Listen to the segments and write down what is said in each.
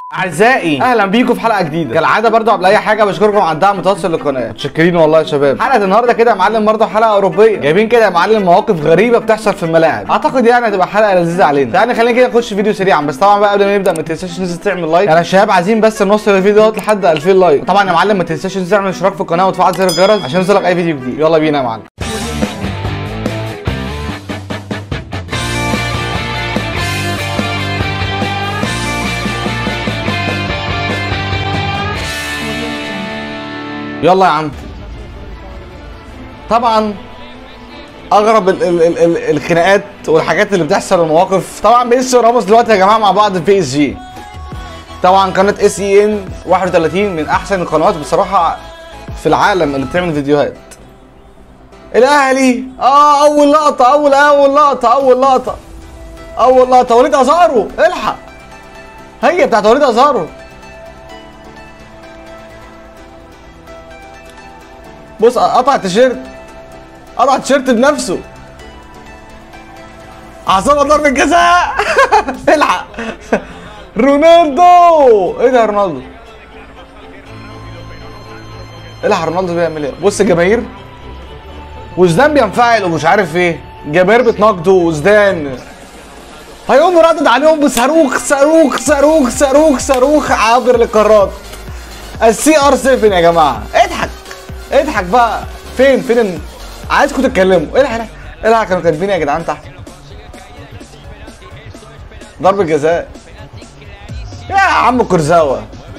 اعزائي اهلا بيكم في حلقه جديده كالعاده برضو قبل اي حاجه بشكركم على الدعم المتواصل للقناه متشكرين والله يا شباب حلقه النهارده كده يا معلم برضو حلقه اوروبيه جايبين كده يا معلم مواقف غريبه بتحصل في الملاعب اعتقد يعني هتبقى حلقه لذيذه علينا يعني خلينا كده نخش فيديو سريعا بس طبعا بقى قبل ما نبدا ما تنساش تنزل تعمل لايك يعني يا شباب عايزين بس نوصل الفيديو دوت لحد 2000 لايك طبعا يا معلم ما تنساش تنزل تعمل اشتراك في القناه وتفعل زر الجرس عشان يوصلك اي فيديو جديد يلا بينا يا معلم يلا يا عم طبعا اغرب ال ال ال ال الخناقات والحاجات اللي بتحصل والمواقف طبعا ميسي وراموس دلوقتي يا جماعه مع بعض في اس جي طبعا قناه اس اي ان 31 من احسن القنوات بصراحه في العالم اللي بتعمل فيديوهات الاهلي اه اول لقطه اول اول لقطه اول لقطه اول لقطه وليد ازارو الحق هي بتاعت وليد ازارو بص قطع التيشيرت قطع التيشيرت بنفسه عصابة ضربة جزاء الحق رونالدو ايه ده يا رونالدو الحق رونالدو بيعمل ايه بص الجماهير وزدان بينفعل ومش عارف ايه جماهير بتناقضه وزدان هيقوم ردد عليهم بصاروخ صاروخ صاروخ صاروخ صاروخ عابر للقارات السي ار 7 يا جماعه اضحك اضحك بقى فين فين ال- عايزكم تتكلموا ايه الحق ايه الحق كانوا كاتبين يا جدعان تحت ضربة جزاء يا عم كرزاوة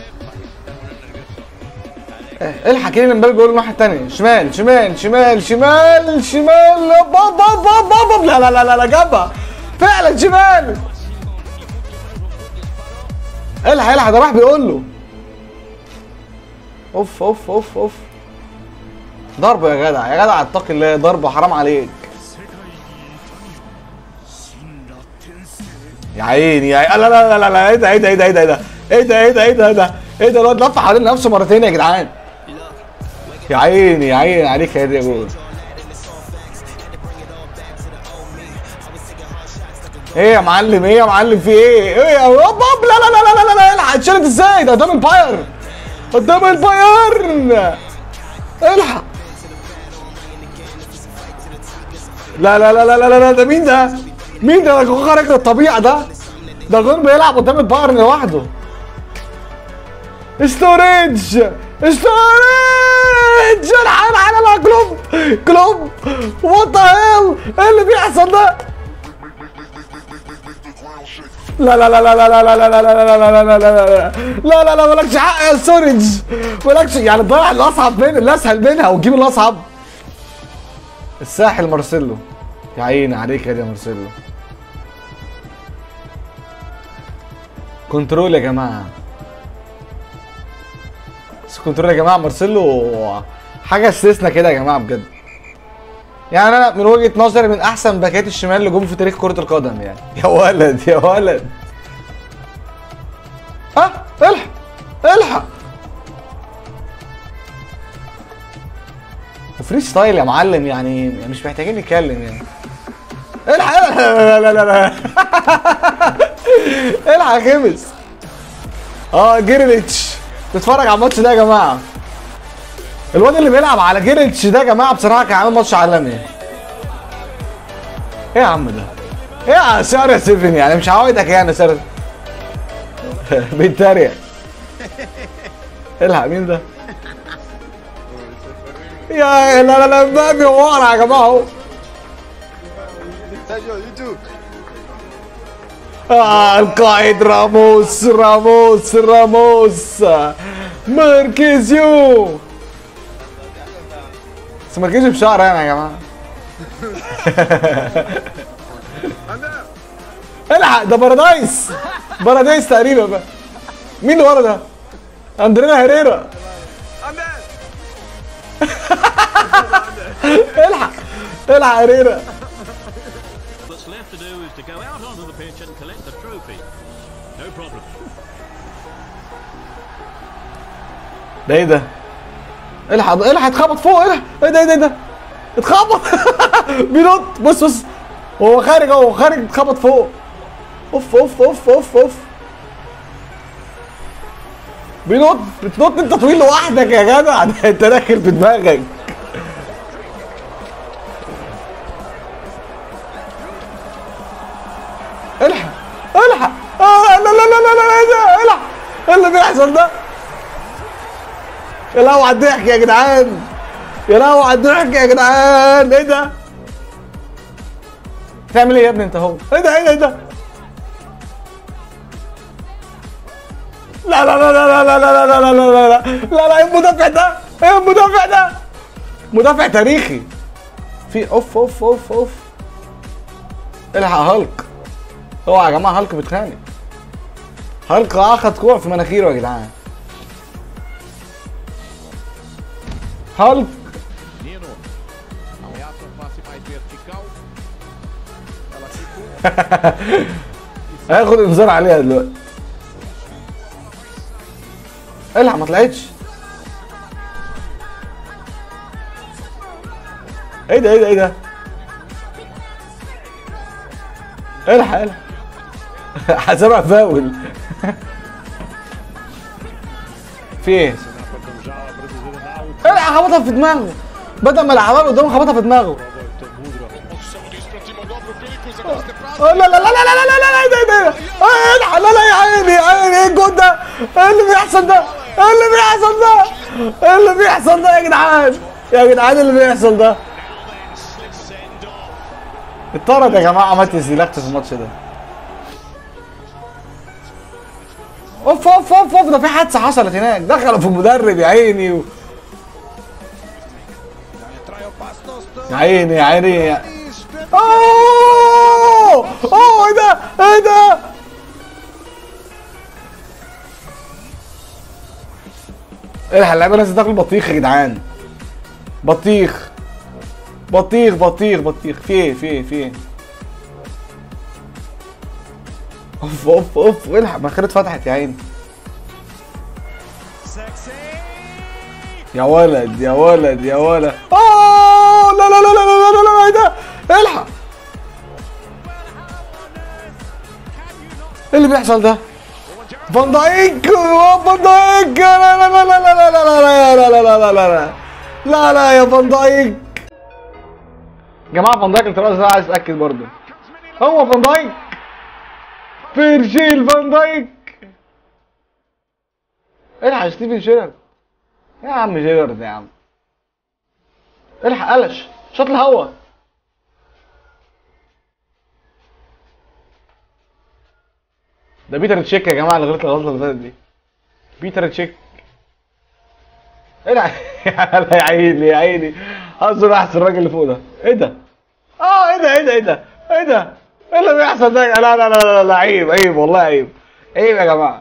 إيه، الحق كيليان امبابي بيقول الناحية التانية شمال شمال شمال شمال شمال باب باب باب باب لا لا لا لا لا جابها فعلا شمال الحق الحق ده راح بيقول له اوف اوف اوف اوف ضربه يا جدع يا جدع اتقي الله ضربه حرام عليك يا عيني يا عيني لا لا لا لا لا ايه ده ايه ده ايه ده ايه ده ايه ده ايه ده ايه ده ايه ده ايه ده الواد لف حوالين نفسه مرتين يا جدعان يا عيني يا عيني عليك يا دي يا جول ايه يا معلم ايه يا معلم في ايه ايه يا هوب هوب لا لا لا لا لا لا الحق اتشالت ازاي ده قدام الباير قدام البايرن الحق لا لا لا لا لا لا ده مين ده؟ مين ده؟ ده جون خارج للطبيعة ده ده جون بيلعب قدام البايرن لوحده ستوريج ستوريج الحق الحق لا كلوب كلوب وات ذا هيل ايه اللي بيحصل ده؟ لا لا لا لا لا لا لا لا لا لا لا لا لا لا لا لا لا لا مالكش حق يا ستوريج مالكش يعني تضيع الاصعب من الاسهل منها وتجيب الاصعب الساحل مارسيلو يا عيني عليك يا دي يا مارسيلو كنترول يا جماعه بس كنترول يا جماعه مارسيلو حاجه استثناء كده يا جماعه بجد يعني انا من وجهه نظري من احسن باكات الشمال اللي جم في تاريخ كره القدم يعني يا ولد يا ولد ها الحق الحق وفري ستايل يا معلم يعني مش محتاجين نتكلم يعني الحق لا لا لا لا الحق يا خمس اه جيرليتش تتفرج على الماتش ده يا جماعه الواد اللي بيلعب على جيرليتش ده يا جماعه بصراحه كان عامل ماتش عالمي ايه يا عم ده ايه يا سار يا سيفن يعني مش هعودك يعني سار بيتريق الحق مين ده يا لا لا لا مبابي ورا يا جماعه اهو آه القائد راموس راموس راموس ماركيزيو بس ماركيزيو بشعر يعني يا جماعه الحق ده بارادايس بارادايس تقريبا بقى مين اللي ورا ده؟ اندرينا هيريرا الحق الحق هيريرا What's left to do is to go out onto the pitch and collect the trophy. No problem. ده ايه ده؟ الحق الحق اتخبط فوق الحق ايه ده ايه ده ايه ده؟ اتخبط بينط بص بص وهو خارج اهو خارج اتخبط فوق اوف اوف اوف اوف اوف بينط بتنط انت طويل لوحدك يا جدع ده انت داخل في دماغك الحق الحق آه لا لا لا لا لا ايه ده الحق ايه اللي بيحصل ده يا لهوي على الضحك يا جدعان يا لهوي على الضحك يا جدعان ايه ده تعمل ايه يا ابني انت اهو ايه ده ايه ده ايه ده لا لا لا لا لا لا لا لا لا لا لا لا لا لا ايه المدافع ده؟ ايه المدافع ده؟ مدافع تاريخي في اوف اوف اوف اوف الحق هالك اوعى يا جماعه هالك بيتخانق هالك اخد كوع في مناخيره يا جدعان هالك Nino. Ameaça um passe mais vertical. Ela ficou. هياخد انذار عليها دلوقتي الحق ما طلعتش ايه ده ايه ده ايه ده الحق الحق حسبها فاول في ايه؟ Já brasileiro na الحق خبطها في دماغه بدل ما لعبها له قدامه خبطها في دماغه آه، لا لا لا لا لا لا لا لا ايه ده ايه ده آه، الحق لا لا يا عيني يا عيني ايه الجول ده؟ ايه اللي بيحصل ده؟ ايه اللي بيحصل ده؟ ايه اللي بيحصل ده يا جدعان؟ يا جدعان اللي بيحصل ده؟ اتطرد يا جماعه ماتيس ديلاكت في الماتش ده اوف اوف اوف اوف ده في حادثه حصلت هناك دخلوا في المدرب يا عيني و... Trai o passe no stand. يا عيني يا عيني يا... اوه اوه ايه ده ايه ده الحق اللعيبه لازم تاكل بطيخ يا جدعان بطيخ بطيخ بطيخ بطيخ في ايه في ايه في ايه اوف اوف اوف الحق مناخيري اتفتحت يا عيني يا ولد يا ولد يا ولد اوه لا لا لا لا لا لا لا ايه ده الحق ايه اللي بيحصل ده فان دايك فان دايك لا لا لا لا لا لا لا لا لا لا لا لا لا لا لا يا فان دايك جماعه فان دايك التراس ده عايز اتاكد برضه هو فان دايك فيرجيل فان دايك الحق ستيفن شيرر يا عم جيرارد يا عم الحق قلش شاط الهوا ده بيتر تشيك يا جماعه اللي غلط الغلطه اللي فاتت دي بيتر تشيك الحق يا عيني يا عيني انظر احسن الراجل اللي فوق ده ايه ده؟ اه ايه ده ايه ده ايه ده؟ ايه ده؟ ايه اللي بيحصل ده؟ لا لا لا لا لا عيب عيب والله عيب عيب يا جماعه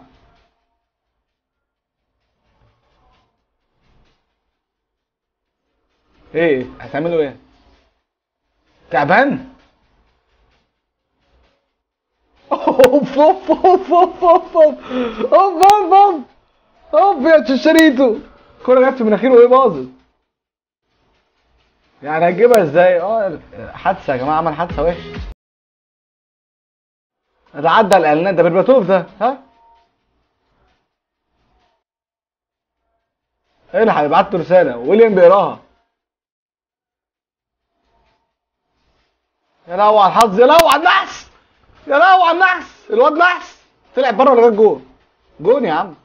ايه هتعملوا ايه تعبان اوف اوف اوف اوف اوف اوف اوف اوف اوف اوف يا تشريتو الكوره جت في مناخيره وايه باظت يعني هتجيبها ازاي اه حادثه يا جماعه عمل حادثه وحشه ده عدى الاعلانات ده برباتوف ده ها الحق يبعت له رساله ويليام بيقراها يا لهوي على الحظ يا لهوي على النحس يا لهوي على النحس الواد نحس طلع بره ولا جت جون جون يا عم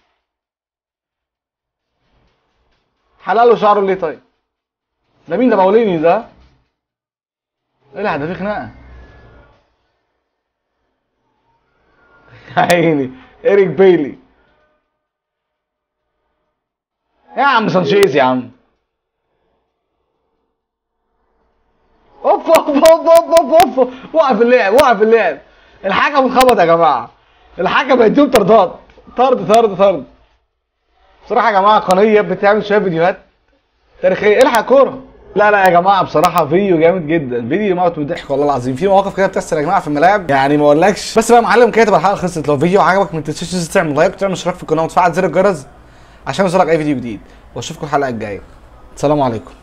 حلقله شعره ليه طيب ده مين ده باوليني ده ايه ده في خناقه يا عيني ايريك بيلي يا عم سانشيز يا عم اوف اوف اوف اوف اوف اوف وقف اللعب وقف اللعب الحكم اتخبط يا جماعه الحكم هيديهم طردات طرد طرد طرد بصراحه يا جماعه قناه بتعمل شويه فيديوهات تاريخيه الحق كوره لا لا يا جماعه بصراحه فيديو جامد جدا فيديو يموت من الضحك والله العظيم في مواقف كده بتحصل يا جماعه في الملاعب يعني ما اقولكش بس بقى يا معلم كده تبقى الحلقه خلصت لو الفيديو عجبك ما تنساش تنزل تعمل لايك وتعمل اشتراك في القناه وتفعل زر الجرس عشان يوصلك اي فيديو جديد واشوفكم الحلقه الجايه السلام عليكم